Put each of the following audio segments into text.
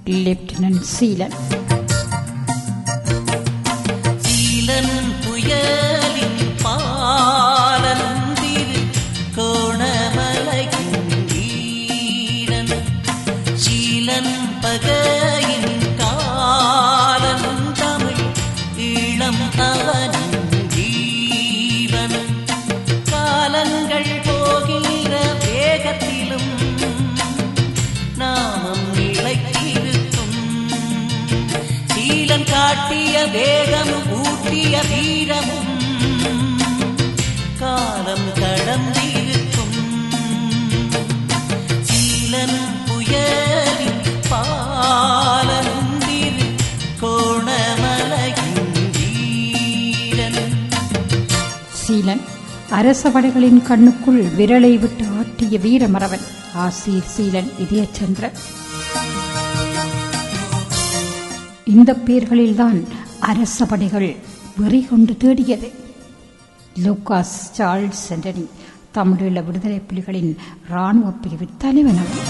lieutenant Seelan Seelan புயலின் பாலந்திரு கோணமலையின் வீரன் சீலன் பகையின் காலன் தமிழ் ஈழம் அவனின் ஜீவன் காலங்கள் போகிற வேகத்திலும் நாமம் நிலைத்திருக்கும் சீலன் காட்டிய வேகமும் ஊட்டிய வீரமும் காலம் கடந்திருக்கும் சீலன் புயலின் பாலந்திரு கோணமலையின் வீரன் சீலன் அரச படைகளின் கண்ணுக்குள் விரலை விட்டு ஆட்டிய வீரமறவன் ஆசீர் சீலன் இதயச்சந்திரன் இந்த பேர்களில்தான் அரச படைகள் வெறி கொண்டு தேடியது லூகாஸ் சார்ல்ஸ் சென்டனி தமிழீழ விடுதலை புலிகளின் இராணுவ பிரிவு தலைவன் அவன்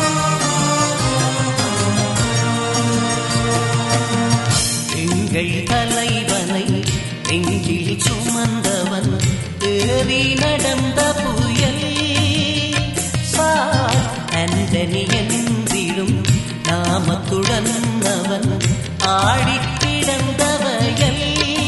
எங்கள் தலைவனை நெஞ்சில் சுமந்தவன் ஏறி நடந்த புயல் சார் அந்தனி என்றிடும் நாமத்துடன் அவன் ஆடிக் கிடந்த வயல்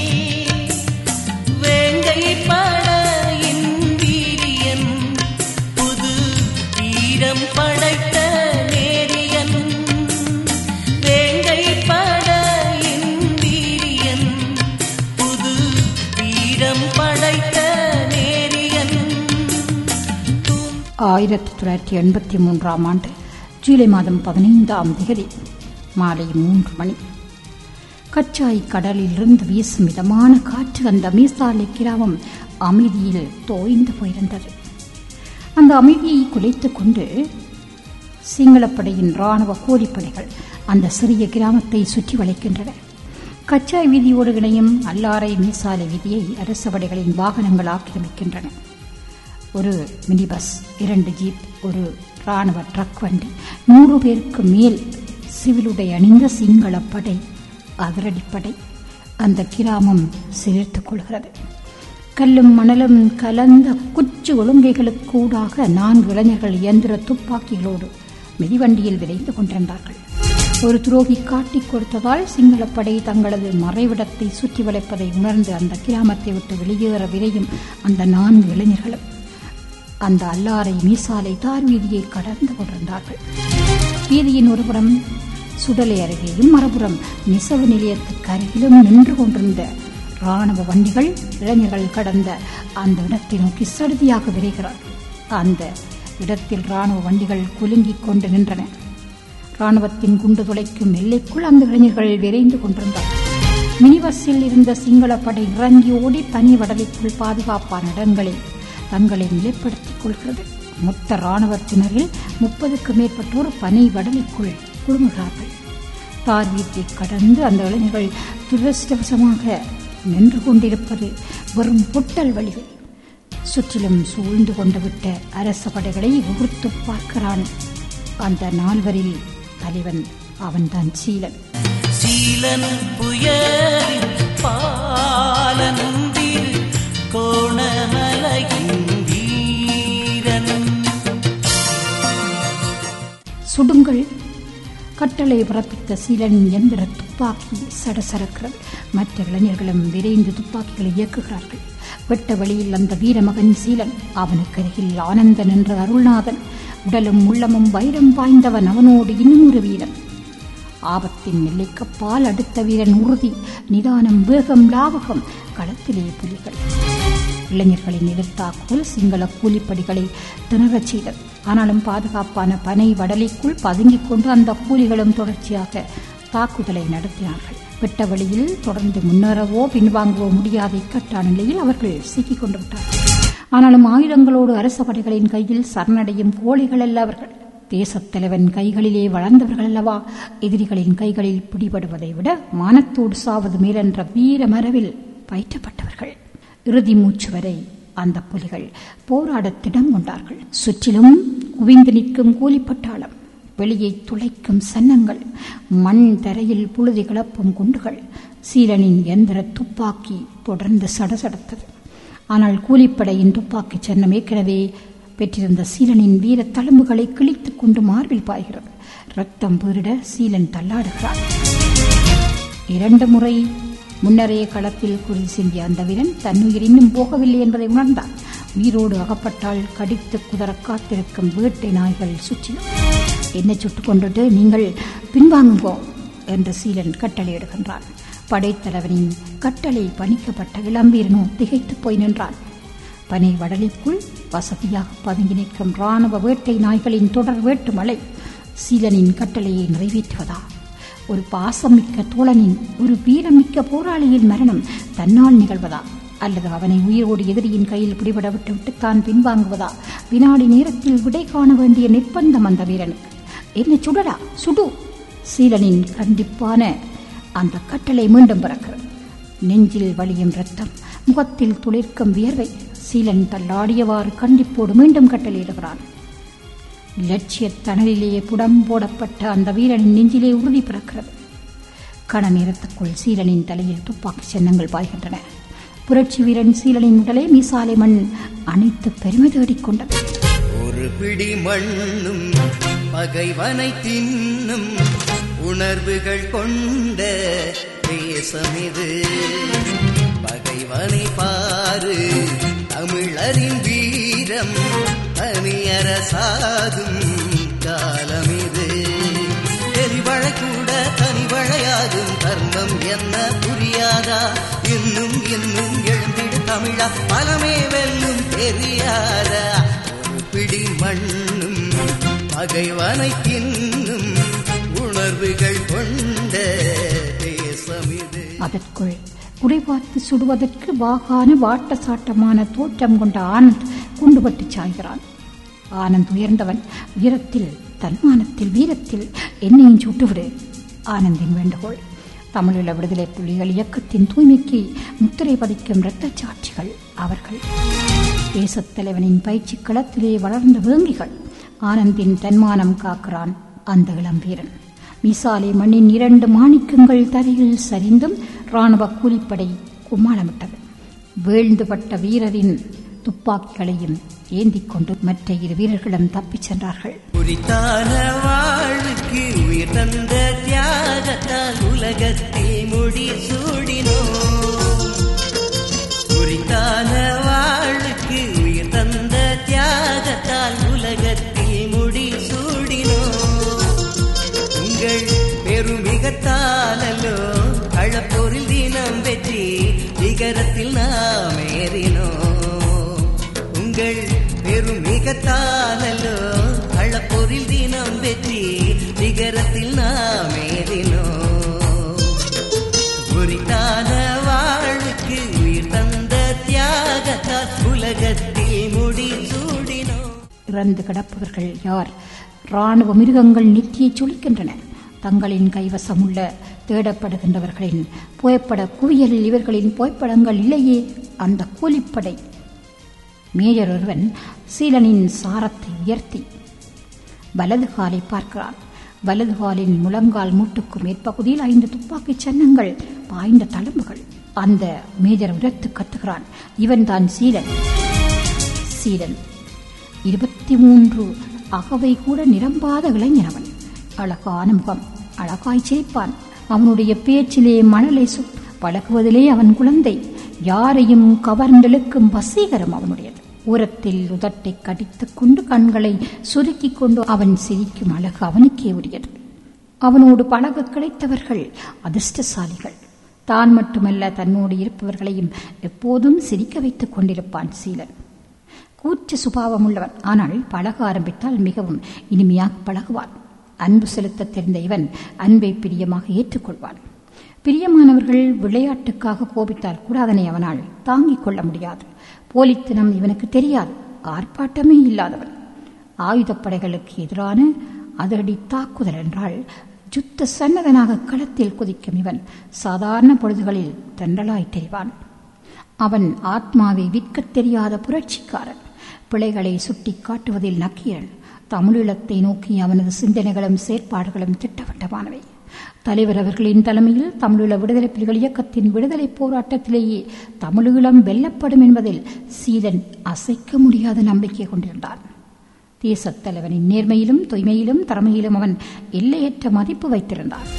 வேங்கை படையின் வீரியன் புது வீரம் படைத்த நேரியன் வேங்கை படையின் வீரியன் புது வீரம் படைத்த நேரியன் ஆயிரத்தி தொள்ளாயிரத்தி எண்பத்தி மூன்றாம் ஆண்டு ஜூலை மாதம் பதினைந்தாம் திகதி மாலை மூன்று மணி கச்சாய் கடலில் இருந்து வீசும் மிதமான காற்று அந்த மீசாலை கிராமம் அமைதியில் தோய்ந்து போயிருந்தது அந்த அமைதியை குலைத்துக் கொண்டு சிங்களப்படையின் இராணுவ கோழிப்படைகள் அந்த சிறிய கிராமத்தை சுற்றி வளைக்கின்றன கச்சாய் வீதியோடு இணையும் அல்லாரை மீசாலை வீதியை அரச படைகளின் வாகனங்கள் ஆக்கிரமிக்கின்றன ஒரு மினி பஸ் இரண்டு ஜீப் ஒரு ராணுவ ட்ரக் வண்டி நூறு பேருக்கு மேல் சிவிலுடை அணிந்த சிங்கள படை அதிரடிப்படை அந்த கிராமம் சிலிர்த்துக் கொள்கிறது கல்லும் மணலும் கலந்த குச்சு ஒழுங்கைகளுக்கூடாக நான்கு இளைஞர்கள் இயந்திர துப்பாக்கிகளோடு மிதிவண்டியில் விரைந்து கொண்டிருந்தார்கள் ஒரு துரோகி காட்டிக் கொடுத்ததால் சிங்களப்படை தங்களது மறைவிடத்தை சுற்றி வளைப்பதை உணர்ந்து அந்த கிராமத்தை விட்டு வெளியேற விரையும் அந்த நான்கு இளைஞர்களும் அந்த அல்லாரை மீசாலை தார் வீதியை கடந்து கொண்டிருந்தார்கள் வீதியின் ஒருபுறம் சுடலை அருகேயும் மறுபுறம் நெசவு நிலையத்துக்கு அருகிலும் நின்று கொண்டிருந்த ராணுவ வண்டிகள் இளைஞர்கள் கடந்த அந்த இடத்தை நோக்கி சடுதியாக விரைகிறார் அந்த இடத்தில் ராணுவ வண்டிகள் குலுங்கிக் கொண்டு நின்றன ராணுவத்தின் குண்டு துளைக்கும் எல்லைக்குள் அந்த இளைஞர்கள் விரைந்து கொண்டிருந்தார் மினி பஸ்ஸில் இருந்த சிங்கள படை இறங்கி ஓடி பனி வடலைக்குள் பாதுகாப்பான இடங்களில் தங்களை நிலைப்படுத்திக் கொள்கிறது மொத்த ராணுவத்தினரில் முப்பதுக்கு மேற்பட்டோர் பனி வடலைக்குள் குழுமுகிறார்கள் தார் வீட்டை கடந்து அந்த இளைஞர்கள் துரஷ்டவசமாக நின்று கொண்டிருப்பது வெறும் பொட்டல் வழிகள் சுற்றிலும் சூழ்ந்து கொண்டு விட்ட அரச படைகளை உகுர்த்து பார்க்கிறான் அந்த நால்வரில் தலைவன் அவன்தான் சீலன் சீலன் புயலின் பாலனும் திரு கோணமலையின் வீரன் சுடுங்கள் கட்டளை பிறப்பித்த சீலனின் எந்திர துப்பாக்கி சடசடக்கிறது மற்ற இளைஞர்களும் விரைந்து துப்பாக்கிகளை இயக்குகிறார்கள் வெட்ட வழியில் அந்த வீரமகன் சீலன் அவனுக்கு அருகில் ஆனந்தன் என்ற அருள்நாதன் உடலும் உள்ளமும் வைரம் பாய்ந்தவன் அவனோடு இன்னும் ஒரு வீரன் ஆபத்தின் எல்லைக்கப்பால் அடுத்த வீரன் உறுதி நிதானம் வேகம் லாவகம் களத்திலே புலிகள் இளைஞர்களின் எதிர்த்தாக்குதல் சிங்கள கூலிப்படிகளை திணறச் செய்தது ஆனாலும் பாதுகாப்பான பனை வடலைக்குள் பதுங்கிக் கொண்டு அந்த கூலிகளும் தொடர்ச்சியாக தாக்குதலை நடத்தினார்கள் வெட்ட வழியில் தொடர்ந்து முன்னேறவோ பின்வாங்கவோ முடியாத இக்கட்டான நிலையில் அவர்கள் சிக்கிக் கொண்டு விட்டார்கள் ஆனாலும் ஆயுதங்களோடு அரச படைகளின் கையில் சரணடையும் கோழிகள் அல்ல அவர்கள் தேசத் தலைவன் கைகளிலே வளர்ந்தவர்கள் அல்லவா எதிரிகளின் கைகளில் பிடிபடுவதை விட மானத்தோடு சாவது மேலென்ற வீர மரவில் பயிற்றப்பட்டவர்கள் இறுதி மூச்சு வரை அந்த புலிகள் போராடத் திடம் கொண்டார்கள் சுற்றிலும் குவிந்து நிற்கும் கூலிப்பட்டாளம் வெளியே துளைக்கும் சன்னங்கள் மண் தரையில் புழுதி கிளப்பும் குண்டுகள் சீலனின் எந்திர துப்பாக்கி தொடர்ந்து சடசடத்தது ஆனால் கூலிப்படையின் துப்பாக்கி சன்னம் ஏற்கனவே பெற்றிருந்த சீலனின் வீர தழும்புகளை கிழித்துக் கொண்டு மார்பில் பாய்கிறது ரத்தம் பீரிட சீலன் தள்ளாடுகிறார் இரண்டு முறை முன்னரே களத்தில் குறி சிந்திய அந்த வீரன் தன்னுயிர் இன்னும் போகவில்லை என்பதை உணர்ந்தான் உயிரோடு அகப்பட்டால் கடித்து குதற காத்திருக்கும் வேட்டை நாய்கள் சுற்றின என்னை சுட்டுக் கொண்டுட்டு நீங்கள் பின்வாங்குங்கோ என்று சீலன் கட்டளையிடுகின்றான் படைத்தலைவனின் கட்டளை பணிக்கப்பட்ட இளம்பீரனோ திகைத்துப் போய் நின்றான் பனை வடலிக்குள் வசதியாக பதுங்கி நிற்கும் ராணுவ வேட்டை நாய்களின் தொடர் வேட்டு மழை சீலனின் கட்டளையை நிறைவேற்றுவதா ஒரு பாசமிக்க தோழனின் ஒரு வீரமிக்க போராளியின் மரணம் தன்னால் நிகழ்வதா அல்லது அவனை உயிரோடு எதிரியின் கையில் பிடிபட விட்டுவிட்டு தான் பின்வாங்குவதா வினாடி நேரத்தில் விடை காண வேண்டிய நிர்பந்தம் அந்த வீரனுக்கு என்ன சுடடா சுடு சீலனின் கண்டிப்பான அந்த கட்டளை மீண்டும் பிறக்கிறது நெஞ்சில் வலியும் ரத்தம் முகத்தில் துளிர்க்கும் வியர்வை சீலன் தள்ளாடியவாறு கண்டிப்போடு மீண்டும் கட்டளையிடுகிறான் லட்சிய தணலிலேயே புடம் போடப்பட்ட அந்த வீரனின் நெஞ்சிலே உறுதி பிறக்கிறது கண நேரத்துக்குள் சீலனின் தலையில் துப்பாக்கி சின்னங்கள் பாய்கின்றன புரட்சி வீரன் சீலனின் உடலை மீசாலை மண் அனைத்து பெருமை தேடிக்கொண்டது ஒரு பிடி மண்ணும் பகைவனை தின்னும் உணர்வுகள் கொண்ட தேசம் இது பகைவனை பாரு தமிழரின் வீரம் தனியரசாகும் காலம் இது எரிவழை கூட தனிவழையாகும் தர்மம் என்ன புரியாதா இன்னும் இன்னும் எழுந்திடு தமிழா பலமே வெல்லும் தெரியாதா ஒரு பிடி மண்ணும் பகைவனை தின்னும் உணர்வுகள் கொண்ட தேசம் இது அதற்குள் குறைபார்த்து சுடுவதற்கு வாகான வாட்ட சாட்டமான தோற்றம் கொண்ட ஆனந்த் குண்டுபட்டு சாய்கிறான் ஆனந்த் உயர்ந்தவன் உயரத்தில் தன்மானத்தில் வீரத்தில் என்னையும் சுட்டுவிடு ஆனந்தின் வேண்டுகோள் தமிழீழ விடுதலை புலிகள் இயக்கத்தின் தூய்மைக்கு முத்திரை பதிக்கும் இரத்தச் சாட்சிகள் அவர்கள் தேசத் தலைவனின் பயிற்சி களத்திலே வளர்ந்த வேங்கிகள் ஆனந்தின் தன்மானம் காக்கிறான் அந்த இளம் வீரன் மீசாலை மண்ணின் இரண்டு மாணிக்கங்கள் தரையில் சரிந்தும் ராணுவ கூலிப்படை கும்மாளமிட்டது வீழ்ந்துபட்ட வீரரின் துப்பாக்கிகளையும் ஏந்திக் கொண்டு மற்ற இரு வீரர்களும் தப்பிச் சென்றார்கள் குறித்தான வாழ்வுக்கு உயிர் தந்த தியாகத்தால் உலகத்தில் முடி சூடினோ குறித்தான வாழ்வுக்கு உயிர் தந்த தியாகத்தால் உலகத்தில் முடி சூடினோ உங்கள் பெருமிகத்தாலோ களப்போரில் தினம் வெற்றி நிகரத்தில் நாம் ஏறினோம் உங்கள் பெருமிகத்தாலோ களப்போரில் தினம் வெற்றி நிகரத்தில் நாம் ஏறினோம் உரித்தான வாழ்வுக்கு உயிர் தந்த தியாகத்தால் உலகத்தில் முடி சூடினோம் இறந்து கிடப்பவர்கள் யார் ராணுவ மிருகங்கள் நித்தியை சுழிக்கின்றன தங்களின் கைவசமுள்ள தேடப்படுகின்றவர்களின் புகைப்பட குவியலில் இவர்களின் புகைப்படங்கள் இல்லையே அந்த கூலிப்படை மேஜர் ஒருவன் சீலனின் சாரத்தை உயர்த்தி வலது காலை பார்க்கிறான் வலது காலின் முழங்கால் மூட்டுக்கு மேற்பகுதியில் ஐந்து துப்பாக்கிச் சன்னங்கள் பாய்ந்த தழும்புகள் அந்த மேஜர் உரத்து கத்துகிறான் இவன்தான் சீலன் சீலன் இருபத்தி மூன்று அகவை கூட நிரம்பாத இளைஞனவன் அழகான முகம் அழகாய் சிரிப்பான் அவனுடைய பேச்சிலே மணலை சு பழகுவதிலே அவன் குழந்தை யாரையும் கவர்ந்தெழுக்கும் வசீகரம் அவனுடையது உரத்தில் உதட்டை கடித்துக் கொண்டு கண்களை சுருக்கிக் கொண்டு அவன் சிரிக்கும் அழகு அவனுக்கே உரியது அவனோடு பழக கிடைத்தவர்கள் அதிர்ஷ்டசாலிகள் தான் மட்டுமல்ல தன்னோடு இருப்பவர்களையும் எப்போதும் சிரிக்க வைத்துக் கொண்டிருப்பான் சீலன் கூச்ச சுபாவம் உள்ளவன் ஆனால் பழக ஆரம்பித்தால் மிகவும் இனிமையாக பழகுவான் அன்பு செலுத்த தெரிந்த இவன் அன்பை பிரியமாக ஏற்றுக்கொள்வான் பிரியமானவர்கள் விளையாட்டுக்காக கோபித்தால் கூட அதனை அவனால் தாங்கிக் கொள்ள முடியாது போலித்தனம் இவனுக்கு தெரியாது ஆர்ப்பாட்டமே இல்லாதவன் ஆயுதப்படைகளுக்கு எதிரான அதிரடி தாக்குதல் என்றால் யுத்த சன்னதனாக களத்தில் குதிக்கும் இவன் சாதாரண பொழுதுகளில் தென்றலாய் தெரிவான் அவன் ஆத்மாவை விற்கத் தெரியாத புரட்சிக்காரன் பிழைகளை சுட்டி காட்டுவதில் நக்கீரன் தமிழீழத்தை நோக்கி அவனது சிந்தனைகளும் செயற்பாடுகளும் திட்டவட்டமானவை தலைவர் அவர்களின் தலைமையில் தமிழீழ விடுதலை புலிகள் இயக்கத்தின் விடுதலை போராட்டத்திலேயே தமிழீழம் வெல்லப்படும் என்பதில் சீலன் அசைக்க முடியாத நம்பிக்கை கொண்டிருந்தான் தேசத் தலைவனின் நேர்மையிலும் தூய்மையிலும் திறமையிலும் அவன் எல்லையற்ற மதிப்பு வைத்திருந்தான்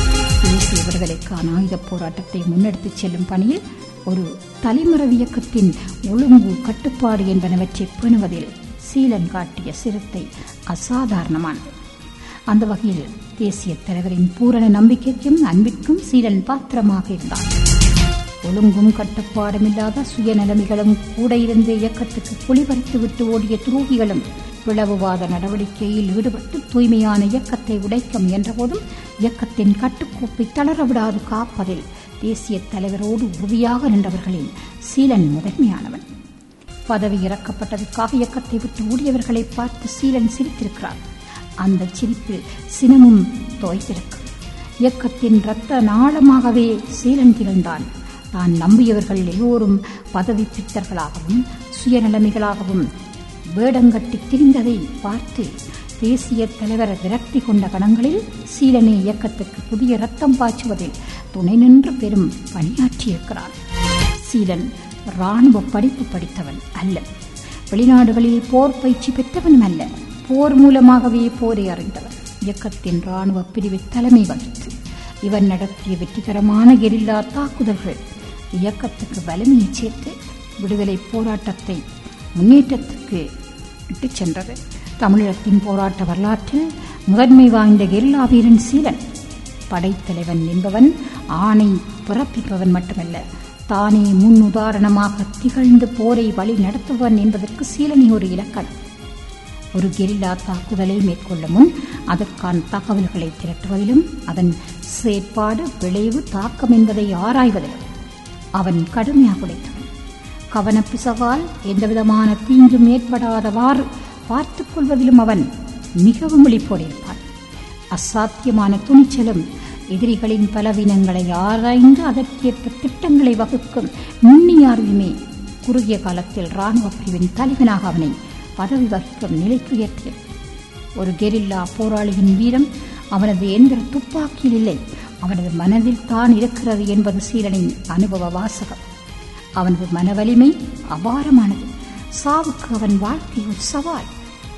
தேசிய விடுதலைக்கான ஆயுதப் போராட்டத்தை முன்னெடுத்துச் செல்லும் பணியில் ஒரு தலைமறைவு இயக்கத்தின் ஒழுங்கு கட்டுப்பாடு என்பனவற்றை பேணுவதில் சீலன் காட்டிய சிரத்தை அசாதாரணமானது அந்த வகையில் தேசிய தலைவரின் பூரண நம்பிக்கைக்கும் அன்பிற்கும் சீலன் பாத்திரமாக இருந்தான் ஒழுங்கும் கட்டுப்பாடும் இல்லாத சுயநலமிகளும் கூட இருந்த இயக்கத்துக்கு குளிபறித்து விட்டு ஓடிய துரோகிகளும் பிளவுவாத நடவடிக்கையில் ஈடுபட்டு தூய்மையான இயக்கத்தை உடைக்க முயன்றபோதும் இயக்கத்தின் கட்டுக்கோப்பை தளரவிடாது காப்பதில் தேசிய தலைவரோடு உறுதியாக நின்றவர்களில் சீலன் முதன்மையானவன் பதவி இறக்கப்பட்டதற்காக இயக்கத்தை விட்டு ஓடியவர்களை பார்த்து சீலன் சிரித்திருக்கிறார் அந்த சிரிப்பில் சினமும் தோய்த்திருக்கும் இயக்கத்தின் இரத்த நாளமாகவே சீலன் திகழ்ந்தான் தான் நம்பியவர்கள் எல்லோரும் பதவி பித்தர்களாகவும் சுயநலமிகளாகவும் வேடங்கட்டி திரிந்ததை பார்த்து தேசிய தலைவர் விரக்தி கொண்ட கணங்களில் சீலனே இயக்கத்துக்கு புதிய ரத்தம் பாய்ச்சுவதில் துணை நின்று பெரும் பணியாற்றியிருக்கிறான் சீலன் இராணுவ படிப்பு படித்தவன் அல்ல வெளிநாடுகளில் போர் பயிற்சி பெற்றவனும் அல்ல போர் மூலமாகவே போரை அறிந்தவன் இயக்கத்தின் இராணுவ பிரிவை தலைமை வகித்து இவன் நடத்திய வெற்றிகரமான கெரில்லா தாக்குதல்கள் இயக்கத்துக்கு வலிமையை சேர்த்து விடுதலை போராட்டத்தை முன்னேற்றத்துக்கு இட்டுச் சென்றது தமிழகத்தின் போராட்ட வரலாற்றில் முதன்மை வாய்ந்த கெரில்லா வீரன் சீலன் படைத்தலைவன் என்பவன் ஆணை பிறப்பிப்பவன் மட்டுமல்ல தானே முன் உதாரணமாக திகழ்ந்து போரை வழி நடத்துவன் என்பதற்கு சீலனி ஒரு இலக்கணம் ஒரு கெரில்லா தாக்குதலை மேற்கொள்ள முன் அதற்கான தகவல்களை திரட்டுவதிலும் அதன் செயற்பாடு விளைவு தாக்கம் என்பதை ஆராய்வதிலும் அவன் கடுமையாக உடைத்தவன் கவனப்பிசகால் எந்தவிதமான தீங்கும் ஏற்படாதவாறு பார்த்துக் கொள்வதிலும் அவன் மிகவும் விழிப்போடு இருப்பான் அசாத்தியமான துணிச்சலும் எதிரிகளின் பலவீனங்களை ஆராய்ந்து அதற்கேற்ப திட்டங்களை வகுக்கும் நுண்ணிய அறிவுமே குறுகிய காலத்தில் இராணுவ பிரிவின் தலைவனாக அவனை பதவி வகிக்கும் நிலைக்கு உயர்த்தியது ஒரு கெரில்லா போராளியின் வீரம் அவனது எந்திர துப்பாக்கியில் இல்லை அவனது மனதில் தான் இருக்கிறது என்பது சீலனின் அனுபவ வாசகம் அவனது மன வலிமை அபாரமானது சாவுக்கு அவன் வாழ்க்கை ஒரு சவால்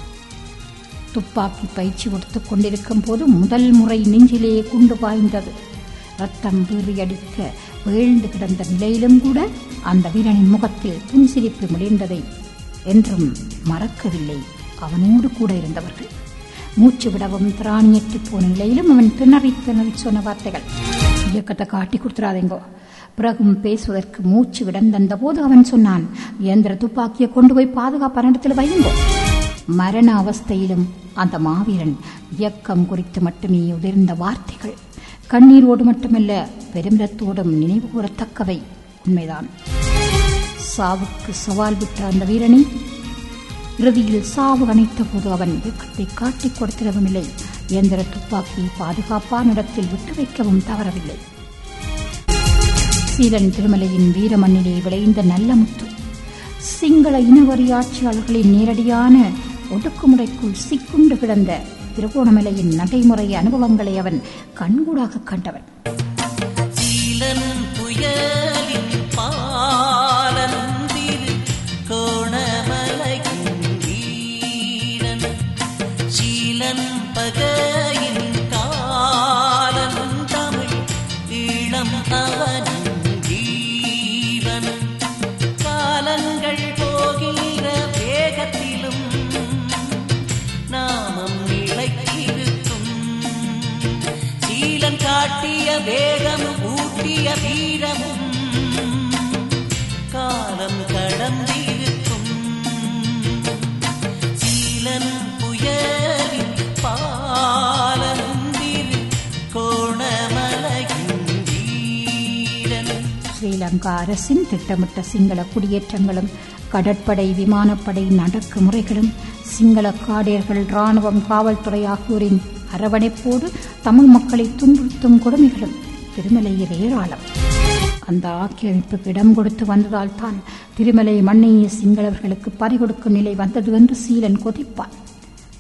துப்பாக்கி பயிற்சி கொடுத்துக் கொண்டிருக்கும் போது முதல் முறை நெஞ்சிலே குண்டு பாய்ந்தது ரத்தம் வீறியடிக்க வீழ்ந்து கிடந்த நிலையிலும் கூட அந்த வீரனின் முகத்தில் புன்சிரிப்பு முடிந்ததை என்றும் மறக்கவில்லை அவனோடு கூட இருந்தவர்கள் மூச்சு விடவும் திராணியற்று போன நிலையிலும் அவன் திணறி திணறி சொன்ன வார்த்தைகள் இயக்கத்தை காட்டி கொடுத்துறாதேங்கோ பிறகும் பேசுவதற்கு மூச்சு விடந்தந்த போது அவன் சொன்னான் இயந்திர துப்பாக்கியை கொண்டு போய் பாதுகாப்பான இடத்தில் வையுங்கோ மரண அவஸ்தையிலும் அந்த மாவீரன் இயக்கம் குறித்து மட்டுமே உதிர்ந்த வார்த்தைகள் கண்ணீரோடு மட்டுமல்ல பெருமிதத்தோடும் நினைவு கூறத்தக்கவை உண்மைதான் சாவுக்கு சவால் விட்ட அந்த வீரனை இறுதியில் சாவு அணைத்த போது அவன் இயக்கத்தை காட்டிக் கொடுத்திடவும் இல்லை இயந்திர துப்பாக்கி பாதுகாப்பான இடத்தில் விட்டு வைக்கவும் தவறவில்லை சீலன் திருமலையின் வீரமண்ணிலே விளைந்த நல்ல முத்து சிங்கள இனவரி ஆட்சியாளர்களின் நேரடியான ஒடுக்குமுறைக்குள் சிக்குண்டு கிடந்த திருகோணமலையின் நடைமுறை அனுபவங்களை அவன் கண்கூடாக கண்டவன் சீலன் புயலின் பாலன் திரு கோணமலையின் வீரன் சீலன் பகையின் காலன் தமிழ் ஈழம் அவனின் ஜீவன் காலங்கள் போகிற வேகத்திலும் நாமம் நிலைத்திருக்கும் சீலன் காட்டிய வேகமும் ஊட்டிய வீரமும் காலம் கடந்திருக்கும் சீலன் புயலின் பாலந்திரு கோணமலையின் வீரன் ஸ்ரீலங்கா அரசின் திட்டமிட்ட சிங்கள குடியேற்றங்களும் கடற்படை விமானப்படை நடக்குமுறைகளும் சிங்கள காடையர்கள் இராணுவம் காவல்துறை ஆகியோரின் அரவணைப்போடு தமிழ் மக்களை துன்புறுத்தும் கொடுமைகளும் திருமலையில் ஏராளம் அந்த ஆக்கிரமிப்புக்கு இடம் கொடுத்து வந்ததால் தான் திருமலை மண்ணையே சிங்களவர்களுக்கு பறிகொடுக்கும் நிலை வந்தது என்று சீலன் கொதிப்பான்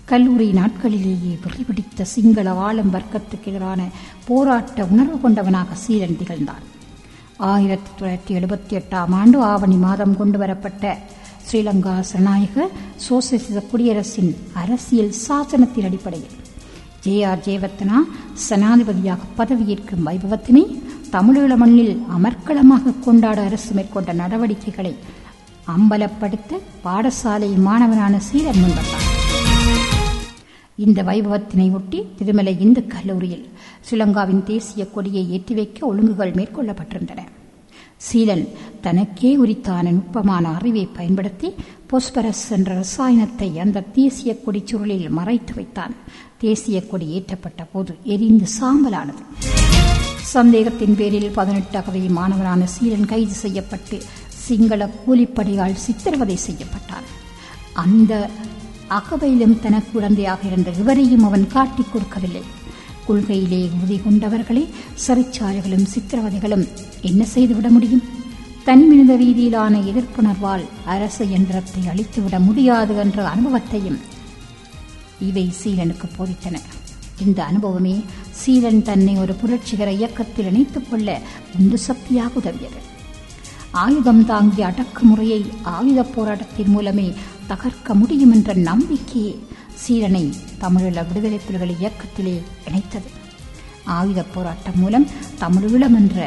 கல்லூரி நாட்களிலேயே வெறிபிடித்த சிங்கள ஆளும் வர்க்கத்துக்கு எதிரான போராட்ட உணர்வு கொண்டவனாக சீரன் திகழ்ந்தான் ஆயிரத்தி தொள்ளாயிரத்தி எழுபத்தி எட்டாம் ஆண்டு ஆவணி மாதம் கொண்டு வரப்பட்ட ஸ்ரீலங்கா சனநாயக சோசியலிச குடியரசின் அரசியல் சாசனத்தின் அடிப்படையில் ஜே ஆர் ஜெயவர்த்தனா சனாதிபதியாக பதவியேற்கும் வைபவத்தினை தமிழீழ மண்ணில் அமர்க்களமாக கொண்டாட அரசு மேற்கொண்ட நடவடிக்கைகளை அம்பலப்படுத்த பாடசாலை மாணவனான சீலன் முன்வந்தார் இந்த வைபவத்தினை ஒட்டி திருமலை இந்து கல்லூரியில் ஸ்ரீலங்காவின் தேசிய கொடியை ஏற்றி வைக்க ஒழுங்குகள் மேற்கொள்ளப்பட்டிருந்தன சீலன் தனக்கே உரித்தான நுட்பமான அறிவை பயன்படுத்தி பொஸ்பரஸ் என்ற ரசாயனத்தை அந்த தேசிய கொடி சுருளில் மறைத்து வைத்தான் தேசிய கொடி ஏற்றப்பட்ட போது எரிந்து சாம்பலானது சந்தேகத்தின் பேரில் பதினெட்டு அகவை மாணவரான சீலன் கைது செய்யப்பட்டு சிங்கள கூலிப்படையால் சித்திரவதை செய்யப்பட்டான் அந்த அகவையிலும் தனக்கு உடந்தையாக இருந்த இவரையும் அவன் காட்டிக் கொடுக்கவில்லை கொள்கையிலே உறுதி கொண்டவர்களே சிறைச்சாலைகளும் சித்திரவதைகளும் என்ன செய்துவிட முடியும் தனிமனித ரீதியிலான எதிர்ப்புணர்வால் அரசு எந்திரத்தை அழித்துவிட முடியாது என்ற அனுபவத்தையும் இவை சீலனுக்கு போதித்தன இந்த அனுபவமே சீலன் தன்னை ஒரு புரட்சிகர இயக்கத்தில் இணைத்துக் கொள்ள உந்து சக்தியாக உதவியது ஆயுதம் தாங்கிய அடக்குமுறையை ஆயுத போராட்டத்தின் மூலமே தகர்க்க முடியும் என்ற நம்பிக்கையே சீலனை தமிழீழ விடுதலை புலிகள் இயக்கத்திலே இணைத்தது ஆயுத போராட்டம் மூலம் தமிழீழம் என்ற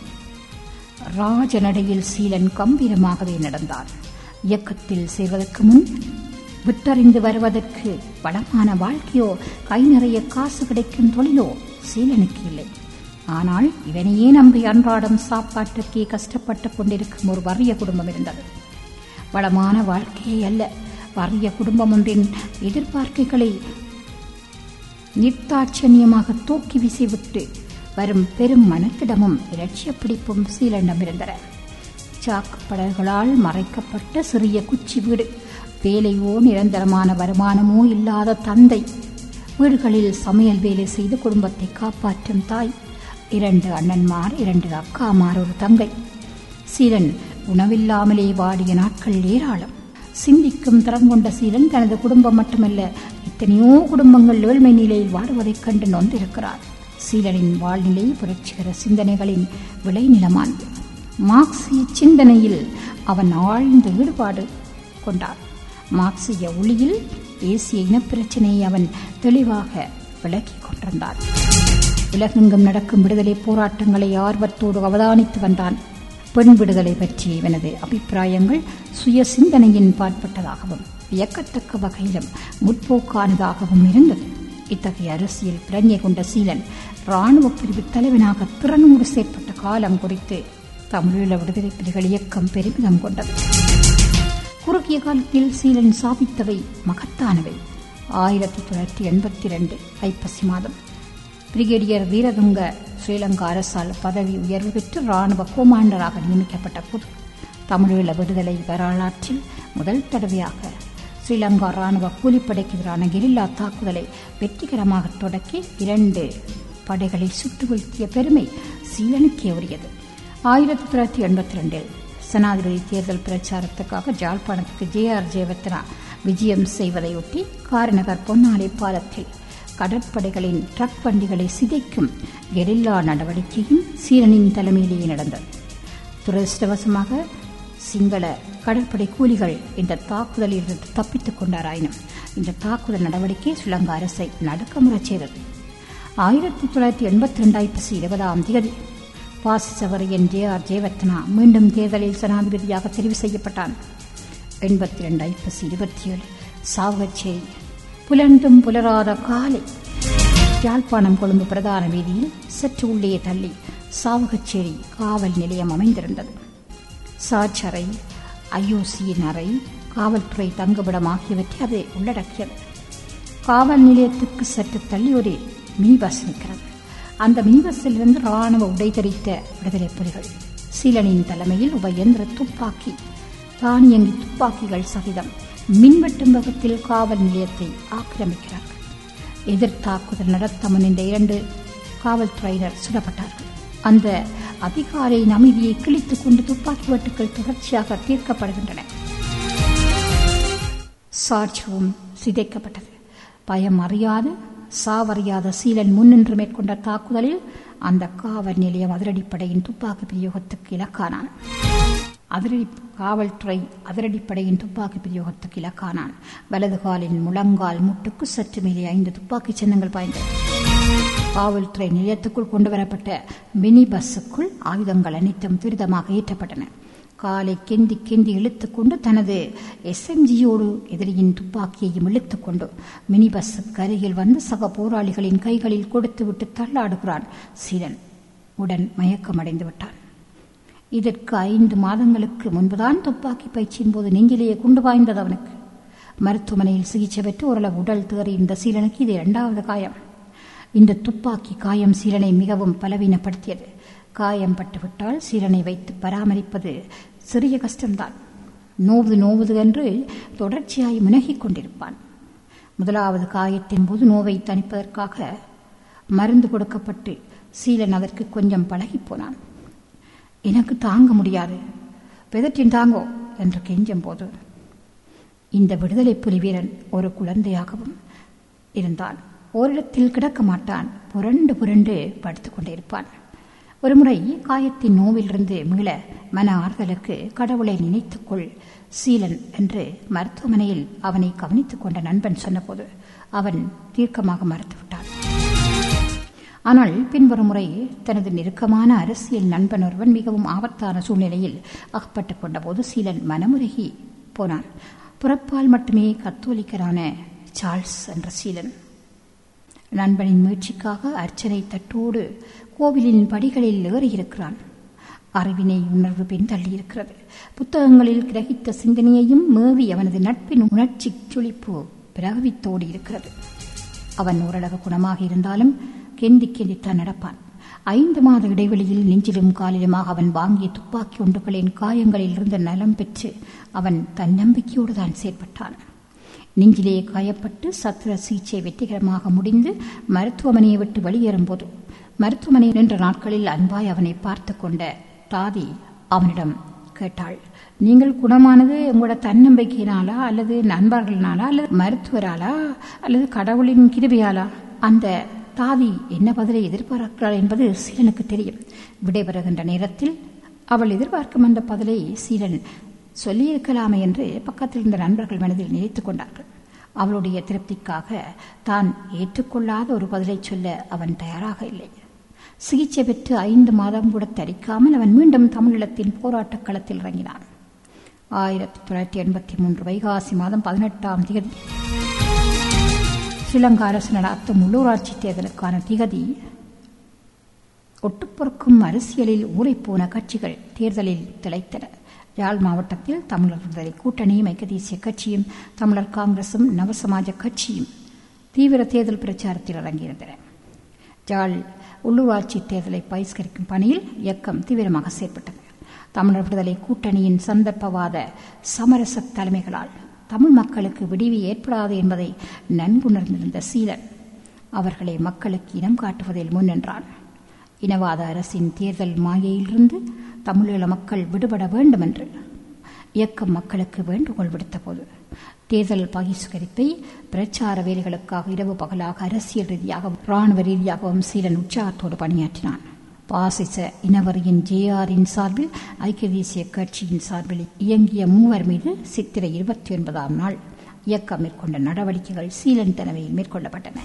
ராஜநடையில் சீலன் கம்பீரமாகவே நடந்தார் இயக்கத்தில் சேர்வதற்கு முன் விட்டறிந்து வருவதற்கு வளமான வாழ்க்கையோ கை நிறைய காசு கிடைக்கும் தொழிலோ சீலனுக்கு இல்லை ஆனால் இவனையே நம்பி அன்றாடம் சாப்பாட்டுக்கே கஷ்டப்பட்டுக் கொண்டிருக்கும் ஒரு வறிய குடும்பம் இருந்தது வளமான வாழ்க்கையே அல்ல வறிய குடும்பம் ஒன்றின் எதிர்பார்க்கைகளை நிர்தாட்சணியமாக தூக்கி வீசிவிட்டு வரும் பெரும் மனத்திடமும் இலட்சிய பிடிப்பும் சீலண்டம் இருந்தன சாக்குப்படல்களால் மறைக்கப்பட்ட சிறிய குச்சி வீடு வேலையோ நிரந்தரமான வருமானமோ இல்லாத தந்தை வீடுகளில் சமையல் வேலை செய்து குடும்பத்தை காப்பாற்றும் தாய் இரண்டு அண்ணன்மார் இரண்டு அக்காமார் ஒரு தங்கை சீலன் உணவில்லாமலே வாடிய நாட்கள் ஏராளம் சிந்திக்கும் திறம் கொண்ட சீலன் தனது குடும்பம் மட்டுமல்ல எத்தனையோ குடும்பங்கள் ஏழ்மை நிலையில் வாடுவதைக் கண்டு நொந்திருக்கிறார் சீலனின் வாழ்நிலை புரட்சிகர சிந்தனைகளின் விளைநிலமானது மார்க்சிய சிந்தனையில் அவன் ஆழ்ந்த ஈடுபாடு கொண்டார் மார்க்சிய ஒளியில் தேசிய இனப்பிரச்சினையை அவன் தெளிவாக விளக்கிக் கொண்டிருந்தார் உலகெங்கும் நடக்கும் விடுதலை போராட்டங்களை ஆர்வத்தோடு அவதானித்து வந்தான் பெண் விடுதலை பற்றிய இவனது அபிப்பிராயங்கள் சுய சிந்தனையின் பாற்பட்டதாகவும் வியக்கத்தக்க வகையிலும் முற்போக்கானதாகவும் இருந்தது இத்தகைய அரசியல் பிரஞ்சை கொண்ட சீலன் ராணுவ பிரிவு தலைவனாக திறனோடு செயற்பட்ட காலம் குறித்து தமிழீழ விடுதலை புலிகள் இயக்கம் பெருமிதம் கொண்டது குறுகிய காலத்தில் சீலன் சாதித்தவை மகத்தானவை ஆயிரத்தி தொள்ளாயிரத்தி எண்பத்தி ரெண்டு ஐப்பசி மாதம் பிரிகேடியர் வீரதுங்க ஸ்ரீலங்கா அரசால் பதவி உயர்வு பெற்று ராணுவ கோமாண்டராக நியமிக்கப்பட்ட போது தமிழீழ விடுதலை வரலாற்றில் முதல் தடவையாக ஸ்ரீலங்கா ராணுவ கூலிப்படைக்கு எதிரான கெரில்லா தாக்குதலை வெற்றிகரமாக தொடக்கி இரண்டு படைகளை சுட்டு வீழ்த்திய பெருமை சீலனுக்கே உரியது ஆயிரத்தி தொள்ளாயிரத்தி எண்பத்தி ரெண்டில் சனாதிபதி தேர்தல் பிரச்சாரத்துக்காக ஜாழ்ப்பாணத்துக்கு ஜே ஆர் ஜெயவர்த்தனா விஜயம் செய்வதையொட்டி காரநகர் பொன்னாலை பாலத்தில் கடற்படைகளின் ட்ரக் வண்டிகளை சிதைக்கும் கெரில்லா நடவடிக்கையும் சீரனின் தலைமையிலேயே நடந்தது துரதிருஷ்டவசமாக சிங்கள கடற்படை கூலிகள் இந்த தாக்குதலில் இருந்து தப்பித்துக் கொண்டாராயினும் இந்த தாக்குதல் நடவடிக்கை ஸ்ரீலங்கா அரசை நடுக்கமுறச் செய்தது ஆயிரத்தி தொள்ளாயிரத்தி எண்பத்தி ரெண்டு ஐப்பசி இருபதாம் தேதி பாசிசவரியன் ஜே ஆர் ஜெயவர்த்தனா மீண்டும் தேர்தலில் ஜனாதிபதியாக தெரிவு செய்யப்பட்டான் எண்பத்தி ரெண்டு ஐப்பசி இருபத்தி ஏழு சாவகச்சேரி புலந்தும் புலராத காலை யாழ்ப்பாணம் கொழும்பு பிரதான வீதியில் சற்று உள்ளே தள்ளி சாவகச்சேரி காவல் நிலையம் அமைந்திருந்தது சாட்சறை ஐஓசியின் அறை காவல்துறை தங்குமிடம் ஆகியவற்றை அது உள்ளடக்கியது காவல் நிலையத்துக்கு சற்று தள்ளி ஒரு மினி பஸ் நிற்கிறது அந்த மினி பஸ்ஸில் இருந்து ராணுவ உடை தரித்த விடுதலை புலிகள் சீலனின் தலைமையில் உபயந்திர துப்பாக்கி தானியங்கி துப்பாக்கிகள் சகிதம் மின்வெட்டும் வகத்தில் காவல் நிலையத்தை ஆக்கிரமிக்கிறார்கள் எதிர் தாக்குதல் நடத்த முன்னின்ற இரண்டு காவல்துறையினர் சுடப்பட்டார்கள் அந்த அதிகாரியின் அமைதியை கிழித்துக் கொண்டு துப்பாக்கி வெட்டுக்கள் தொடர்ச்சியாக தீர்க்கப்படுகின்றன சாட்சியமும் சிதைக்கப்பட்டது பயம் அறியாத சாவறியாத சீலன் முன்னின்று மேற்கொண்ட தாக்குதலில் அந்த காவல் நிலையம் அதிரடிப்படையின் துப்பாக்கி பிரயோகத்துக்கு இலக்கானான் அதிரடி காவல்துறை அதிரடிப்படையின் துப்பாக்கி பிரயோகத்துக்கு இலக்கானான் வலது காலின் முழங்கால் முட்டுக்கு சற்று மேலே ஐந்து துப்பாக்கி சின்னங்கள் பாய்ந்தன காவல்துறை நிலையத்துக்குள் கொண்டு வரப்பட்ட மினி பஸ்ஸுக்குள் ஆயுதங்கள் அனைத்தும் துரிதமாக ஏற்றப்பட்டன காலை கெந்தி கெந்தி இழுத்துக்கொண்டு தனது எஸ்எம்ஜியோடு எதிரியின் துப்பாக்கியையும் இழுத்துக்கொண்டு மினி பஸ்ஸுக்கு அருகில் வந்து சக போராளிகளின் கைகளில் கொடுத்துவிட்டு தள்ளாடுகிறான் சீலன் உடன் மயக்கமடைந்து விட்டான் இதற்கு ஐந்து மாதங்களுக்கு முன்புதான் துப்பாக்கி பயிற்சியின் போது நெஞ்சிலேயே குண்டு பாய்ந்தது அவனுக்கு மருத்துவமனையில் சிகிச்சை பெற்று ஓரளவு உடல் தேறி இந்த சீலனுக்கு இது இரண்டாவது காயம் இந்த துப்பாக்கி காயம் சீலனை மிகவும் பலவீனப்படுத்தியது காயம் பட்டுவிட்டால் சீலனை வைத்து பராமரிப்பது சிறிய கஷ்டம்தான் நோவுது நோவுது என்று தொடர்ச்சியாய் முனகிக் கொண்டிருப்பான் முதலாவது காயத்தின் போது நோவை தணிப்பதற்காக மருந்து கொடுக்கப்பட்டு சீலன் அதற்கு கொஞ்சம் பழகிப் போனான் எனக்கு தாங்க முடியாது பெதற்றின் தாங்கோ என்று கெஞ்சும் போது இந்த விடுதலை புலி வீரன் ஒரு குழந்தையாகவும் இருந்தான் ஓரிடத்தில் கிடக்க மாட்டான் புரண்டு புரண்டு படுத்துக் கொண்டிருப்பான் ஒருமுறை காயத்தின் நோவிலிருந்து மீள மன ஆறுதலுக்கு கடவுளை நினைத்துக்கொள் சீலன் என்று மருத்துவமனையில் அவனை கவனித்துக் கொண்ட நண்பன் சொன்னபோது அவன் தீர்க்கமாக மறுத்துவிட்டான் ஆனால் பின்வரும் முறை தனது நெருக்கமான அரசியல் நண்பன் ஒருவன் மிகவும் ஆபத்தான சூழ்நிலையில் அகப்பட்டுக் கொண்டபோது சீலன் மனமுருகி போனான் புறப்பால் மட்டுமே கத்தோலிக்கரான சார்ல்ஸ் என்ற சீலன் நண்பனின் முயற்சிக்காக அர்ச்சனை தட்டோடு கோவிலின் படிகளில் ஏறியிருக்கிறான் அறிவினை உணர்வு பின்தள்ளியிருக்கிறது புத்தகங்களில் கிரகித்த சிந்தனையையும் மேவி அவனது நட்பின் உணர்ச்சி சுழிப்பு பிரகவித்தோடி இருக்கிறது அவன் ஓரளவு குணமாக இருந்தாலும் கெந்தி கெந்தித்தான் நடப்பான் ஐந்து மாத இடைவெளியில் நெஞ்சிலும் காலிலுமாக அவன் வாங்கிய துப்பாக்கி ஒன்றுகளின் காயங்களில் இருந்த நலம் பெற்று அவன் தன்னம்பிக்கையோடு தான் செயற்பட்டான் நெஞ்சிலே காயப்பட்டு சத்திர சிகிச்சை வெற்றிகரமாக முடிந்து மருத்துவமனையை விட்டு வெளியேறும்போது மருத்துவமனை நின்ற நாட்களில் அன்பாய் அவனை பார்த்து கொண்ட தாதி அவனிடம் கேட்டாள் நீங்கள் குணமானது உங்களோட தன்னம்பிக்கையினாலா அல்லது நண்பர்களாலா அல்லது மருத்துவராலா அல்லது கடவுளின் கிருபையாலா அந்த தாதி என்ன பதிலை எதிர்பார்க்கிறாள் என்பது சீலனுக்கு தெரியும் விடைபெறுகின்ற நேரத்தில் அவள் எதிர்பார்க்கும் அந்த பதிலை சீலன் சொல்லியிருக்கலாமே என்று பக்கத்தில் இருந்த நண்பர்கள் மனதில் நினைத்துக் கொண்டார்கள் அவளுடைய திருப்திக்காக தான் ஏற்றுக்கொள்ளாத ஒரு பதிலை சொல்ல அவன் தயாராக இல்லை சிகிச்சை பெற்று ஐந்து மாதம் கூட தரிக்காமல் அவன் மீண்டும் தமிழீழத்தின் போராட்டக் களத்தில் இறங்கினான் ஆயிரத்தி தொள்ளாயிரத்தி எண்பத்தி மூன்று வைகாசி மாதம் பதினெட்டாம் தேதி ஸ்ரீலங்கா அரசு நடாத்தும் உள்ளூராட்சி தேர்தலுக்கான திகதி ஒட்டுப்பொறுக்கும் அரசியலில் ஊறிப்போன கட்சிகள் தேர்தலில் திளைத்தன யாழ் மாவட்டத்தில் தமிழர் விடுதலை கூட்டணியும் ஐக்கிய தேசிய கட்சியும் தமிழர் காங்கிரசும் நவசமாஜ கட்சியும் தீவிர தேர்தல் பிரச்சாரத்தில் இறங்கியிருந்தன யாழ் உள்ளூராட்சி தேர்தலை பகிஷ்கரிக்கும் பணியில் இயக்கம் தீவிரமாக செயற்பட்டது தமிழர் விடுதலை கூட்டணியின் சந்தர்ப்பவாத சமரச தலைமைகளால் தமிழ் மக்களுக்கு விடிவு ஏற்படாது என்பதை நன்குணர்ந்திருந்த சீலன் அவர்களை மக்களுக்கு இனம் காட்டுவதில் முன்னின்றான் இனவாத அரசின் தேர்தல் மாயையிலிருந்து தமிழீழ மக்கள் விடுபட வேண்டும் என்று இயக்கம் மக்களுக்கு வேண்டுகோள் விடுத்தபோது தேர்தல் பகிஷ்கரிப்பை பிரச்சார வேலைகளுக்காக இரவு பகலாக அரசியல் ரீதியாகவும் ராணுவ ரீதியாகவும் சீலன் உற்சாகத்தோடு பணியாற்றினான் பாசிச இனவரியின் ஜேஆரின் சார்பில் ஐக்கிய தேசிய கட்சியின் சார்பில் இயங்கிய மூவர் மீது சித்திரை இருபத்தி ஒன்பதாம் நாள் இயக்கம் மேற்கொண்ட நடவடிக்கைகள் சீலன் தலைமையில் மேற்கொள்ளப்பட்டன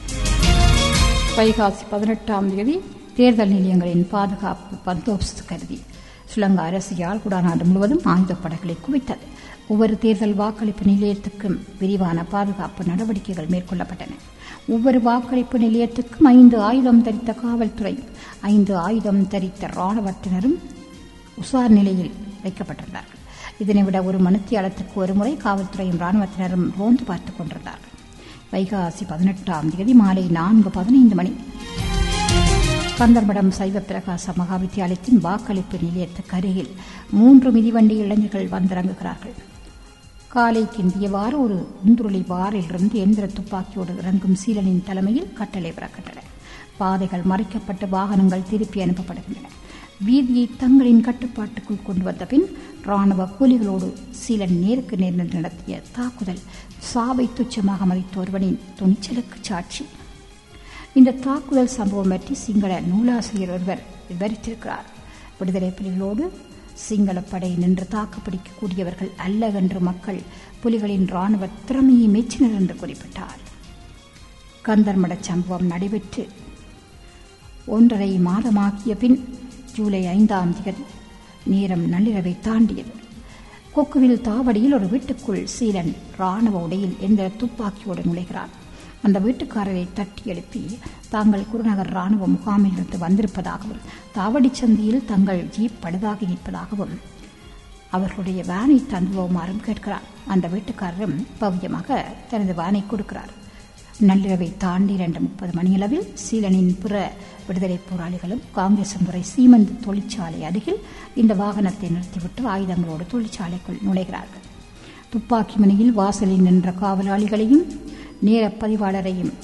வைகாசி பதினெட்டாம் தேதி தேர்தல் நிலையங்களின் பாதுகாப்பு பந்தோபஸ்து கருதி ஸ்ரீலங்கா அரசு யாழ்குடா நாடு முழுவதும் ஆயுதப்படைகளை குவித்தது ஒவ்வொரு தேர்தல் வாக்களிப்பு நிலையத்துக்கும் விரிவான பாதுகாப்பு நடவடிக்கைகள் மேற்கொள்ளப்பட்டன ஒவ்வொரு வாக்களிப்பு நிலையத்துக்கும் ஐந்து ஆயுதம் தரித்த காவல்துறை ஐந்து ஆயுதம் தரித்த ராணுவத்தினரும் உசார் நிலையில் வைக்கப்பட்டிருந்தார்கள் இதனை விட ஒரு மணித்தியாலத்துக்கு ஒரு முறை காவல்துறையும் ராணுவத்தினரும் ரோந்து பார்த்துக் கொண்டிருந்தார்கள் வைகாசி பதினெட்டாம் தேதி மாலை நான்கு பதினைந்து மணி கந்தர்மடம் சைவ பிரகாச மகா வித்தியாலயத்தின் வாக்களிப்பு நிலையத்துக்கு அருகில் மூன்று மிதிவண்டி இளைஞர்கள் வந்திறங்குகிறார்கள் காலை கிந்தியவாறு ஒரு உந்துருளி பாரிலிருந்து எந்திர துப்பாக்கியோடு இறங்கும் சீலனின் தலைமையில் கட்டளை பிறக்கின்றன பாதைகள் மறைக்கப்பட்டு வாகனங்கள் திருப்பி அனுப்பப்படுகின்றன வீதியை தங்களின் கட்டுப்பாட்டுக்குள் கொண்டு வந்த பின் ராணுவ கூலிகளோடு சீலன் நேருக்கு நேர் நின்று நடத்திய தாக்குதல் சாவை துச்சமாக மதித்த ஒருவனின் துணிச்சலுக்கு சாட்சி இந்த தாக்குதல் சம்பவம் பற்றி சிங்கள நூலாசிரியர் ஒருவர் விவரித்திருக்கிறார் விடுதலை புலிகளோடு சிங்கள படை நின்று தாக்குப்பிடிக்கக்கூடியவர்கள் அல்ல என்று மக்கள் புலிகளின் ராணுவ திறமையை மெச்சினர் என்று குறிப்பிட்டார் கந்தர்மட சம்பவம் நடைபெற்று ஒன்றரை மாதமாகிய பின் ஜூலை ஐந்தாம் தேதி நேரம் நள்ளிரவை தாண்டியது கொக்குவில் தாவடியில் ஒரு வீட்டுக்குள் சீலன் ராணுவ உடையில் எந்த துப்பாக்கியோடு நுழைகிறான் அந்த வீட்டுக்காரரை தட்டி எழுப்பி தாங்கள் குருநகர் ராணுவ முகாமில் இருந்து வந்திருப்பதாகவும் தாவடி சந்தியில் தங்கள் ஜீப் பழுதாகி நிற்பதாகவும் அவர்களுடைய வேனை தந்துவோமாறும் கேட்கிறார் அந்த வீட்டுக்காரரும் பவ்யமாக தனது வேனை கொடுக்கிறார் நள்ளிரவை தாண்டி இரண்டு முப்பது மணியளவில் சீலனின் பிற விடுதலை போராளிகளும் காங்கிரஸ் துறை சீமந்து தொழிற்சாலை அருகில் இந்த வாகனத்தை நிறுத்திவிட்டு ஆயுதங்களோடு தொழிற்சாலைக்குள் நுழைகிறார்கள் துப்பாக்கி மணியில் வாசலில் நின்ற காவலாளிகளையும் நேர பதிவாளரையும்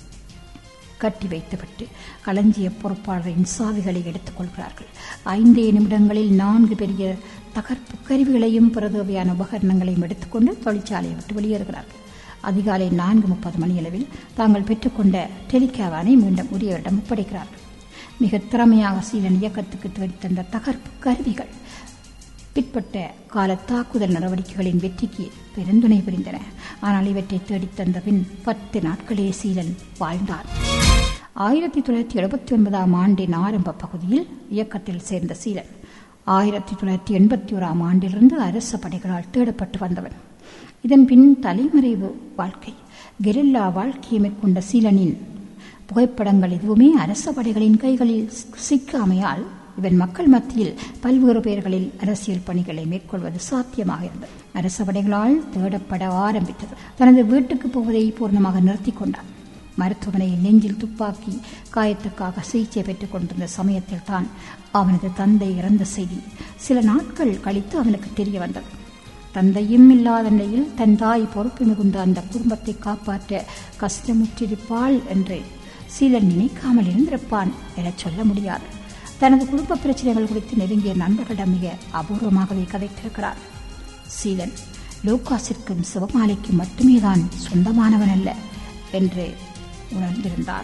கட்டி வைத்துவிட்டு களஞ்சிய பொறுப்பாளரின் சாவிகளை எடுத்துக் கொள்கிறார்கள் ஐந்தே நிமிடங்களில் நான்கு பெரிய தகர்ப்பு கருவிகளையும் பிரதேவையான உபகரணங்களையும் எடுத்துக்கொண்டு தொழிற்சாலையை விட்டு வெளியேறுகிறார்கள் அதிகாலை நான்கு முப்பது மணியளவில் தாங்கள் பெற்றுக்கொண்ட டெலிகாவானை மீண்டும் உரியவரிடம் ஒப்படைக்கிறார்கள் மிக திறமையாக சீலன் இயக்கத்துக்கு தேடித்தந்த தகர்ப்பு கருவிகள் பிற்பட்ட கால தாக்குதல் நடவடிக்கைகளின் வெற்றிக்கு பெருந்துணை புரிந்தன ஆனால் இவற்றை தேடித்தந்த பின் பத்து நாட்களே சீலன் வாழ்ந்தார் ஆயிரத்தி தொள்ளாயிரத்தி எழுபத்தி ஒன்பதாம் ஆண்டின் ஆரம்ப பகுதியில் இயக்கத்தில் சேர்ந்த சீலன் ஆயிரத்தி தொள்ளாயிரத்தி எண்பத்தி ஓராம் ஆண்டிலிருந்து அரச படைகளால் தேடப்பட்டு வந்தவன் இதன் பின் தலைமறைவு வாழ்க்கை கெரில்லா வாழ்க்கையை மேற்கொண்ட சீலனின் புகைப்படங்கள் எதுவுமே அரச படைகளின் கைகளில் சிக்காமையால் இவன் மக்கள் மத்தியில் பல்வேறு பெயர்களில் அரசியல் பணிகளை மேற்கொள்வது சாத்தியமாக இருந்தது அரச படைகளால் தேடப்பட ஆரம்பித்தது தனது வீட்டுக்கு போவதை பூர்ணமாக நிறுத்திக் கொண்டான் மருத்துவமனையில் நெஞ்சில் துப்பாக்கி காயத்துக்காக சிகிச்சை பெற்றுக் கொண்டிருந்த சமயத்தில் தான் அவனது தந்தை இறந்த செய்தி சில நாட்கள் கழித்து அவனுக்கு தெரிய வந்தது தந்தையும் இல்லாத நிலையில் தன் தாய் பொறுப்பு மிகுந்த அந்த குடும்பத்தை காப்பாற்ற கஷ்டமுற்றிருப்பாள் என்று சீலன் நினைக்காமல் இருந்திருப்பான் என சொல்ல முடியாது தனது குடும்ப பிரச்சனைகள் குறித்து நெருங்கிய நண்பர்களிடம் மிக அபூர்வமாகவே கதைத்திருக்கிறார் சீலன் லோகாசிற்கும் சிவமாலைக்கும் மட்டுமே தான் சொந்தமானவன் அல்ல என்று உணர்ந்திருந்தான்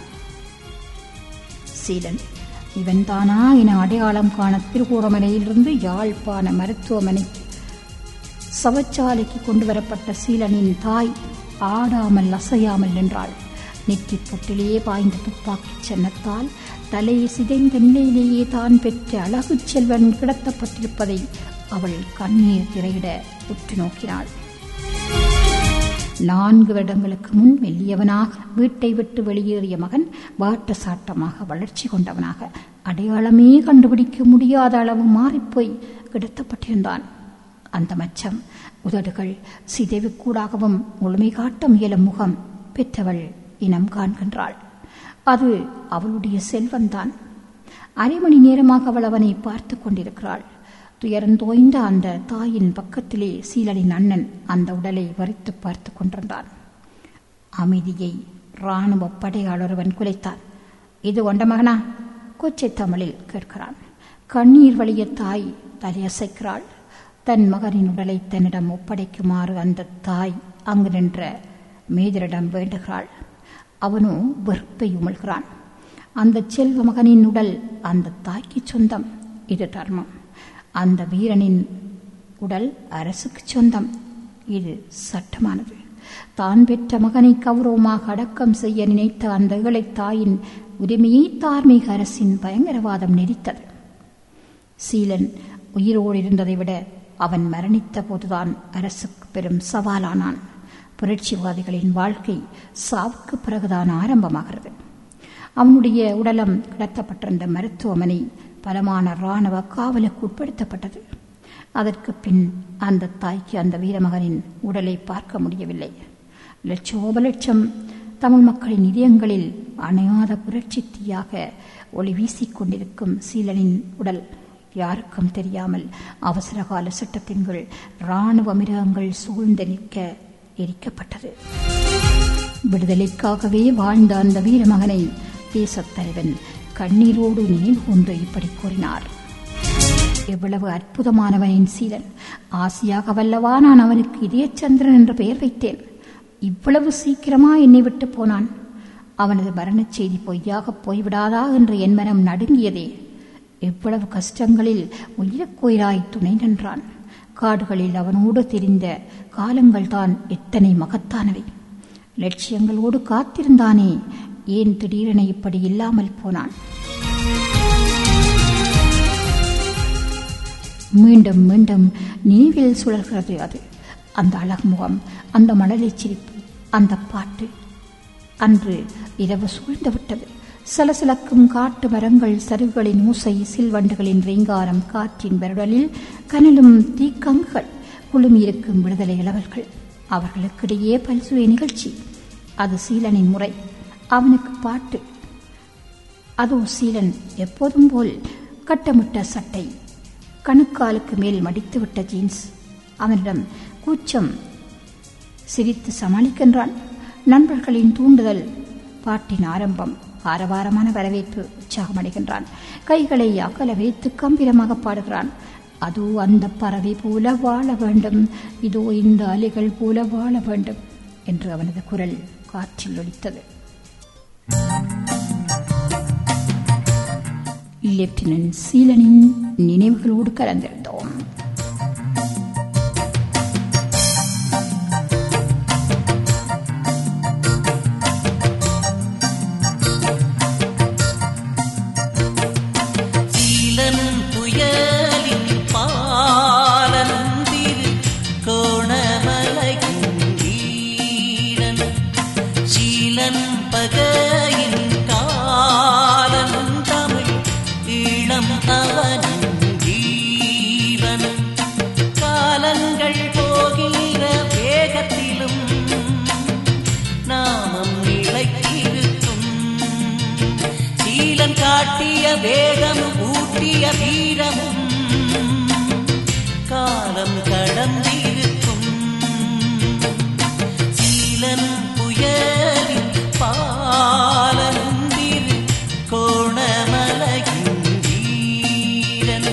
சீலன் இவன்தானா என அடையாளம் காண திருகோணமலையிலிருந்து யாழ்ப்பாண மருத்துவமனைக்கு சவச்சாலைக்கு கொண்டு வரப்பட்ட சீலனின் தாய் ஆடாமல் அசையாமல் நின்றாள் நெற்றி பொட்டிலேயே பாய்ந்த துப்பாக்கிச் சின்னத்தால் தலையை சிதைந்த நிலையிலேயே தான் பெற்ற அழகு செல்வன் கிடத்தப்பட்டிருப்பதை அவள் கண்ணீர் திரையிட உற்று நோக்கினாள் நான்கு வருடங்களுக்கு முன் மெல்லியவனாக வீட்டை விட்டு வெளியேறிய மகன் வாட்ட சாட்டமாக வளர்ச்சி கொண்டவனாக அடையாளமே கண்டுபிடிக்க முடியாத அளவு மாறிப்போய் கிடத்தப்பட்டிருந்தான் அந்த மச்சம் உதடுகள் சிதைவுக்கூடாகவும் முழுமை காட்ட முயலும் முகம் பெற்றவள் இனம் காண்கின்றாள் அது அவளுடைய செல்வந்தான் அரை மணி நேரமாக அவள் அவனை பார்த்து கொண்டிருக்கிறாள் துயரந்தோய்ந்த அந்த தாயின் பக்கத்திலே சீலனின் அண்ணன் அந்த உடலை வரித்து பார்த்து கொண்டிருந்தான் அமைதியை இராணுவ படையாளொருவன் குலைத்தான் இது கொண்ட மகனா கொச்சை தமிழில் கேட்கிறான் கண்ணீர் வழிய தாய் தலையசைக்கிறாள் தன் மகனின் உடலை தன்னிடம் ஒப்படைக்குமாறு அந்த தாய் அங்கு நின்ற மேதரிடம் வேண்டுகிறாள் அவனோ வெறுப்பை உமிழ்கிறான் அந்த செல்வ மகனின் உடல் அந்த தாய்க்கு சொந்தம் இது தர்மம் அந்த வீரனின் உடல் அரசுக்கு சொந்தம் இது சட்டமானது தான் பெற்ற மகனை கௌரவமாக அடக்கம் செய்ய நினைத்த அந்த இளை தாயின் உரிமையை தார்மீக அரசின் பயங்கரவாதம் நெறித்தது சீலன் உயிரோடு இருந்ததை விட அவன் மரணித்த போதுதான் அரசுக்கு பெரும் சவாலானான் புரட்சிவாதிகளின் வாழ்க்கை சாவுக்கு பிறகுதான் ஆரம்பமாகிறது அவனுடைய உடலம் கிடத்தப்பட்டிருந்த மருத்துவமனை பலமான இராணுவ காவலுக்கு உட்படுத்தப்பட்டது அதற்கு பின் அந்த தாய்க்கு அந்த வீரமகனின் உடலை பார்க்க முடியவில்லை லட்சோப லட்சம் தமிழ் மக்களின் இதயங்களில் அணையாத புரட்சி தீயாக ஒளி வீசிக்கொண்டிருக்கும் சீலனின் உடல் யாருக்கும் தெரியாமல் அவசரகால சட்டத்தின் கீழ் இராணுவ மிருகங்கள் சூழ்ந்து நிற்க எரிக்கப்பட்டது விடுதலைக்காகவே வாழ்ந்த அந்த வீரமகனை தேசத் தலைவன் கண்ணீரோடு நினைவு கொண்டு இப்படி கூறினார் எவ்வளவு அற்புதமானவனின் சீலன் ஆசையாக வல்லவா நான் அவனுக்கு இதயச்சந்திரன் என்ற பெயர் வைத்தேன் இவ்வளவு சீக்கிரமா என்னை விட்டு போனான் அவனது மரணச் செய்தி பொய்யாக போய்விடாதா என்று என் மனம் நடுங்கியதே எவ்வளவு கஷ்டங்களில் உயிரக்கோயிலாய் துணை நின்றான் காடுகளில் அவனோடு தெரிந்த காலங்கள் தான் எத்தனை மகத்தானவை லட்சியங்களோடு காத்திருந்தானே ஏன் திடீரென இப்படி இல்லாமல் போனான் மீண்டும் மீண்டும் நினைவில் சுழல்கிறது அது அந்த அழகுமுகம் அந்த மணலைச் சிரிப்பு அந்த பாட்டு அன்று இரவு சூழ்ந்து விட்டது சலசலக்கும் காட்டு மரங்கள் சருகுகளின் ஊசை சில்வண்டுகளின் ரீங்காரம் காற்றின் வருடலில் கனலும் தீக்கங்குகள் குழுமியிருக்கும் விடுதலை இளவல்கள் அவர்களுக்கிடையே பல்சுவை நிகழ்ச்சி அது சீலனின் முறை அவனுக்கு பாட்டு அதோ சீலன் எப்போதும் போல் கட்டமிட்ட சட்டை கணுக்காலுக்கு மேல் மடித்துவிட்ட ஜீன்ஸ் அவனிடம் கூச்சம் சிரித்து சமாளிக்கின்றான் நண்பர்களின் தூண்டுதல் பாட்டின் ஆரம்பம் ஆரவாரமான வரவேற்பு உற்சாகமடைகின்றான் கைகளை அகல வைத்து கம்பீரமாக பாடுகிறான் அதோ அந்த பறவை போல வாழ வேண்டும் இதோ இந்த அலைகள் போல வாழ வேண்டும் என்று அவனது குரல் காற்றில் ஒலித்தது லெப்டினன்ட் சீலனின் நினைவுகளோடு கலந்திருந்தோம் சீலன் புயலின் பாலந்திரு கோணமலையின் வீரன் சீலன் பகையின் காலன் தமிழ் இளம் அவனின் ஜீவன் காலங்கள் போகிற வேகத்திலும் நாமம் நிலைத்திருக்கும் சீலன் காட்டிய வேகம் ஊட்டிய வீரமும் காலம் கடந்திருக்கும் சீலன் புயலின் பாலந்திரு கோணமலையின் வீரன்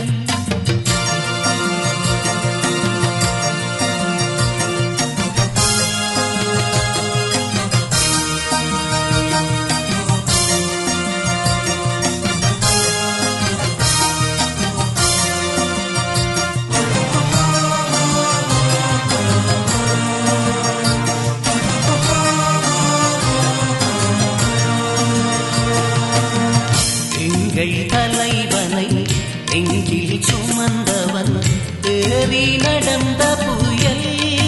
எங்கள் தலைவனை நெஞ்சில் சுமந்தவன் ஏறி நடந்த புயல்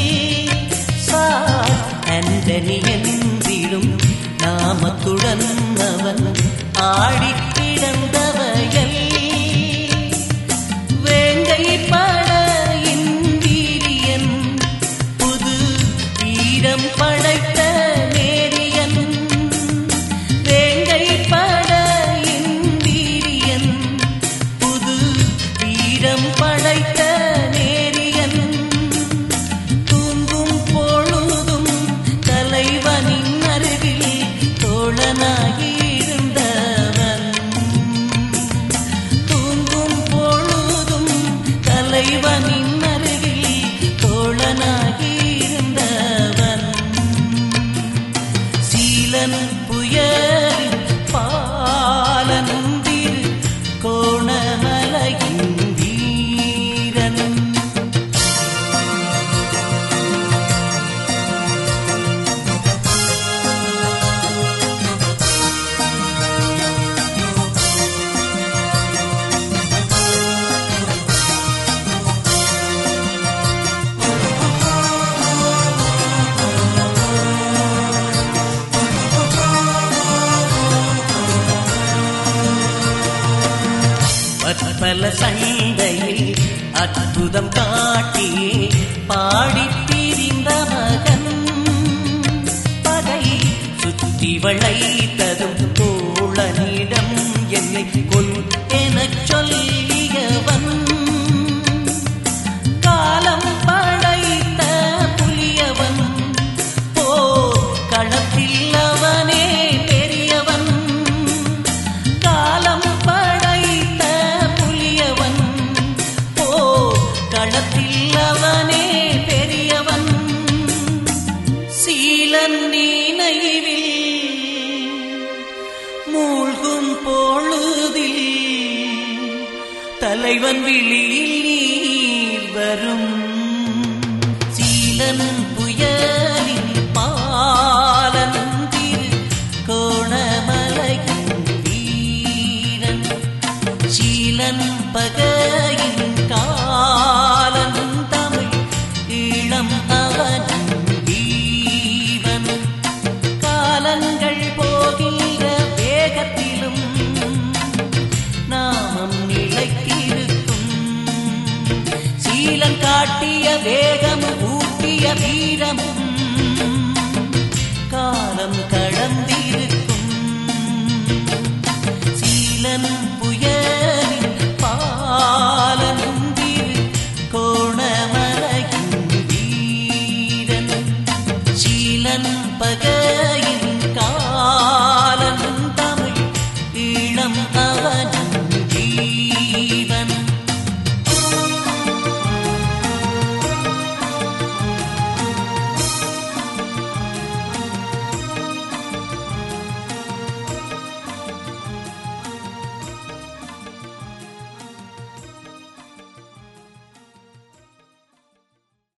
சார் அண்டனி என்றிடும் நாமத்துடன் அவன் ஆடிக் கிடந்த வயல் வேங்கை படையின் வீரியன் புது வீரம் படைத்த நேரியன் வேங்கை படையின் வீரியன் புது வீரம் படைத்த நேரியன் தூங்கும் பொழுதும் தலைவனின் அருகில் தோழனாகியிருந்தவன் தூங்கும் பொழுதும் தலைவனின் அருகில் தோழனாகியிருந்தவன் சீலன் புயலின் பாலந்திரு கோணமலையின் வீரன் பற்பல சண்டையில் அற்புதம் காட்டியே பாடித் திரிந்த மகன் பகை சுற்றி வளைத்ததும் தோழனிடம் என்னை கொல் எனச் சொல்லியவன் காலம் படைத்த புலியவன் போர் களத்தில் அவனே பெரியவன் காலம் படைத்த புலியவன் தலைவன் விழியில் நீர் வரும் சீலன் புயலின் பாலன் திரு கோணமலையின் வீரன் சீலன் பகையின் காலன் தமிழ் ஈழம் அவன் ஜீவன் காலங்கள் போகின்ற வேகத்திலும் நாமம் நிலைத்திருக்கும் சீலன் காட்டிய வேகம் ஊட்டிய வீரமும் காலம் கடந்திருக்கும் சீலன் புயலின் பாலன் திரு கோணமலையின் வீரன் சீலன் பகையின் கா